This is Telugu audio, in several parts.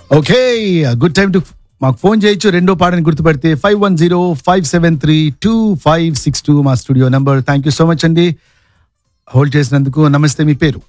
ఓకే గుడ్ టైం టు మాకు ఫోన్ చేయొచ్చు రెండో పాటని గుర్తుపెడితే five one zero five seven three two five six two మా studio number thank you so much అండి హోల్డ్ చేసినందుకు నమస్తే మీ పేరు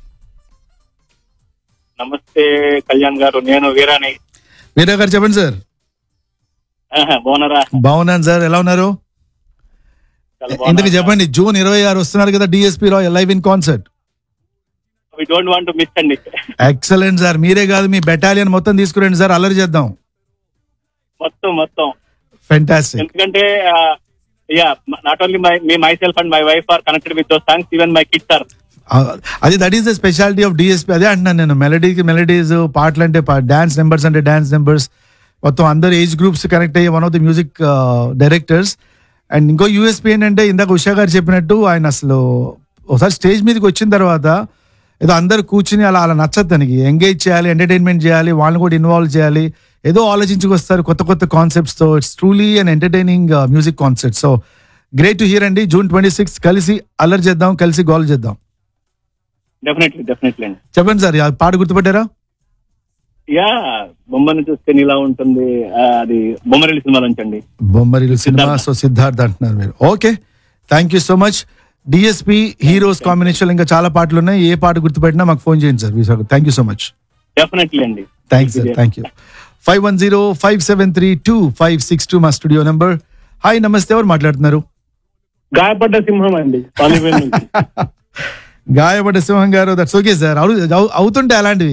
నమస్తే కళ్యాణ్ గారు నేను వీరాని వీరా గారు చెప్పండి సార్ ఆహా, బాగున్నారా బాగున్నాను సార్ ఎలా ఉన్నారు చాలా ఇంతకు చెప్పండి జూన్ ఇరవై ఆరు వస్తున్నారు కదా డిఎస్పీ రాయ్ live in concert we don't want miss అండి ఎక్సలెంట్ సార్ మీరే కాదు మీ బెటాలియన్ మొత్తం తీసుకురండి సార్ అల్లరి చేద్దాం మొత్తం మొత్తం ఫెంటాస్టిక్ ఎందుకంటే yeah not only my me myself and my wife are connected with those songs even my kids are అది that is the speciality of DSP అదే అంటున్నాను నేను మెలడీకి మెలడీస్ పాటలు అంటే డాన్స్ నెంబర్స్ అంటే డాన్స్ నెంబర్స్ మొత్తం అందరు ఏజ్ గ్రూప్స్ కనెక్ట్ అయ్యే one of the music directors and ఇంకో యూఎస్పీ ఏంటంటే ఇందాక ఉషా గారు చెప్పినట్టు ఆయన అసలు ఒకసారి స్టేజ్ మీదకి వచ్చిన తర్వాత ఏదో అందరు కూర్చుని అలా అలా నచ్చదు తనకి ఎంగేజ్ చేయాలి ఎంటర్టైన్మెంట్ చేయాలి వాళ్ళని కూడా ఇన్వాల్వ్ చేయాలి ఏదో ఆలోచించుకొస్తారు కొత్త కొత్త కాన్సెప్ట్స్తో it's truly and entertaining music concept so great to hear అండి జూన్ ట్వంటీ సిక్స్ కలిసి అల్లరి చేద్దాం కలిసి గోల్ చేద్దాం డెఫినెట్లీ డెఫినెట్లీ అండి చెప్పండి సార్ ఆ పాట గుర్తుపెట్టారా యా బొమ్మను చూస్తే నీలా ఉంటుంది ఆ, అది బొమ్మరిల్లి సినిమా నుంచి అండి బొమ్మరిలు సినిమా సిద్ధార్థ. సో సిద్ధార్థ్ అంటున్నారు మీరు okay thank you so much DSP heroes combination ఇంకా చాలా పాటలు ఉన్నాయి ఏ పాట గుర్తుపెట్టినా మాకు ఫోన్ చేయండి sir thank you so much definitely అండి thanks sir thank you five one zero five seven three two five six two మా స్టూడియో నంబర్ హాయ్ నమస్తే ఎవరు మాట్లాడుతున్నారు గాయపడ్డ సింహం అండి పాలివేల్ నుంచి గాయపడ్డ సింహం గారు దట్స్ ఓకే సార్ అవుతుంటే అలాంటివి